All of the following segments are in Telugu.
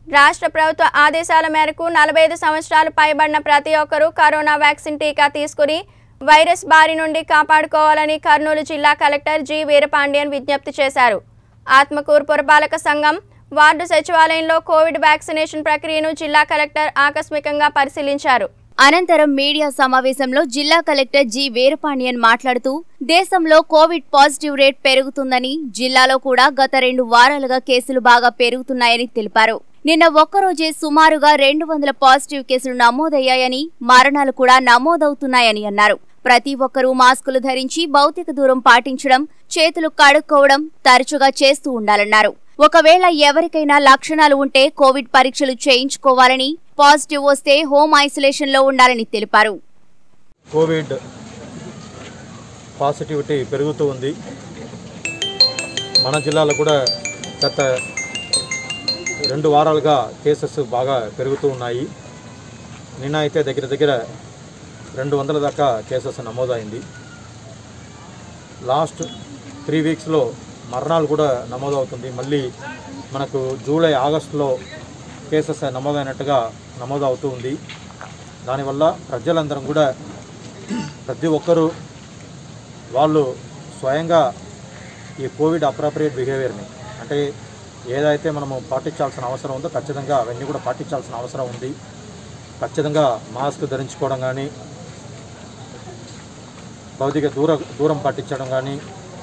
రాష్ట్ర ప్రభుత్వ ఆదేశాల మేరకు నలభై ఐదు సంవత్సరాలు పైబడిన ప్రతి ఒక్కరూ కరోనా వ్యాక్సిన్ టీకా తీసుకుని వైరస్ బారి నుండి కాపాడుకోవాలని కర్నూలు జిల్లా కలెక్టర్ జి వీరపాండియన్ విజ్ఞప్తి చేశారు ఆత్మకూరు పురపాలక సంఘం వార్డు సచివాలయంలో కోవిడ్ వ్యాక్సినేషన్ ప్రక్రియను జిల్లా కలెక్టర్ ఆకస్మికంగా పరిశీలించారు అనంతరం మీడియా సమావేశంలో జిల్లా కలెక్టర్ జి వీరపాండియన్ మాట్లాడుతూ దేశంలో కోవిడ్ పాజిటివ్ రేట్ పెరుగుతుందని జిల్లాలో కూడా గత రెండు వారాలుగా కేసులు బాగా పెరుగుతున్నాయని తెలిపారు నిన్న ఒక్కరోజే సుమారుగా రెండు వందల పాజిటివ్ కేసులు నమోదయ్యాయని మరణాలు కూడా నమోదవుతున్నాయని అన్నారు ప్రతి ఒక్కరూ మాస్కులు ధరించి భౌతిక దూరం పాటించడం చేతులు కడుక్కోవడం తరచుగా చేస్తూ ఉండాలన్నారు ఒకవేళ ఎవరికైనా లక్షణాలు ఉంటే కోవిడ్ పరీక్షలు చేయించుకోవాలని పాజిటివ్ వస్తే హోమ్ ఐసోలేషన్ లో ఉండాలని తెలిపారు కోవిడ్ పాజిటివిటీ పెరుగుతూ ఉంది మన జిల్లాలో కూడా గత రెండు వారాలుగా కేసెస్ బాగా పెరుగుతూ ఉన్నాయి నిన్న అయితే దగ్గర దగ్గర రెండు వందల దాకా కేసెస్ నమోదైంది లాస్ట్ త్రీ వీక్స్లో మరణాలు కూడా నమోదవుతుంది మళ్ళీ మనకు జూలై ఆగస్టులో కేసెస్ నమోదైనట్టుగా నమోదవుతూ ఉంది దానివల్ల ప్రజలందరం కూడా ప్రతి ఒక్కరూ వాళ్ళు స్వయంగా ఈ కోవిడ్ అప్రాప్రియేట్ బిహేవియర్ని అంటే ఏదైతే మనము పాటించాల్సిన అవసరం ఉందో ఖచ్చితంగా అవన్నీ కూడా పాటించాల్సిన అవసరం ఉంది ఖచ్చితంగా మాస్క్ ధరించుకోవడం కానీ భౌతిక దూర దూరం పాటించడం కానీ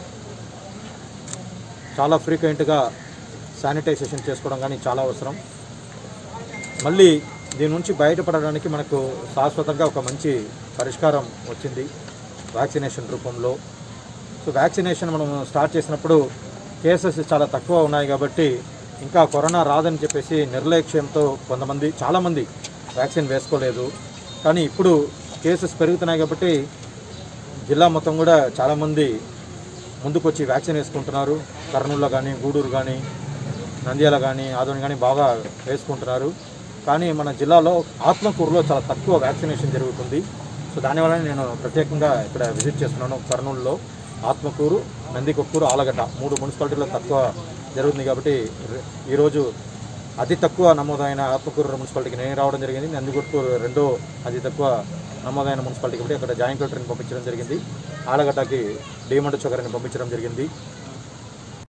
చాలా ఫ్రీక్వెంట్గా శానిటైజేషన్ చేసుకోవడం కానీ చాలా అవసరం మళ్ళీ దీని నుంచి బయటపడడానికి మనకు శాశ్వతంగా ఒక మంచి పరిష్కారం వచ్చింది వ్యాక్సినేషన్ రూపంలో సో వ్యాక్సినేషన్ మనం స్టార్ట్ చేసినప్పుడు కేసెస్ చాలా తక్కువ ఉన్నాయి కాబట్టి ఇంకా కరోనా రాదని చెప్పేసి నిర్లక్ష్యంతో కొంతమంది చాలామంది వ్యాక్సిన్ వేసుకోలేదు కానీ ఇప్పుడు కేసెస్ పెరుగుతున్నాయి కాబట్టి జిల్లా మొత్తం కూడా చాలామంది ముందుకొచ్చి వ్యాక్సిన్ వేసుకుంటున్నారు కర్నూలులో కానీ గూడూరు కానీ నంద్యాల కానీ ఆదోని కానీ బాగా వేసుకుంటున్నారు కానీ మన జిల్లాలో ఆత్మకూరులో చాలా తక్కువ వ్యాక్సినేషన్ జరుగుతుంది సో దానివల్ల నేను ప్రత్యేకంగా ఇక్కడ విజిట్ చేస్తున్నాను కర్నూలులో ఆత్మకూరు నందికొక్కూరు ఆలగడ్డ మూడు మున్సిపాలిటీలో తక్కువ జరుగుతుంది కాబట్టి ర- ఈరోజు అతి తక్కువ నమోదైన ఆత్మకూరు మున్సిపాలిటీకి నేను రావడం జరిగింది నందికొక్కూరు రెండో అతి తక్కువ నమోదైన మున్సిపాలిటీ కాబట్టి అక్కడ జాయింట్ కలెక్టర్ని పంపించడం జరిగింది ఆలగడ్డకి డిమండ్ చొగరిని పంపించడం జరిగింది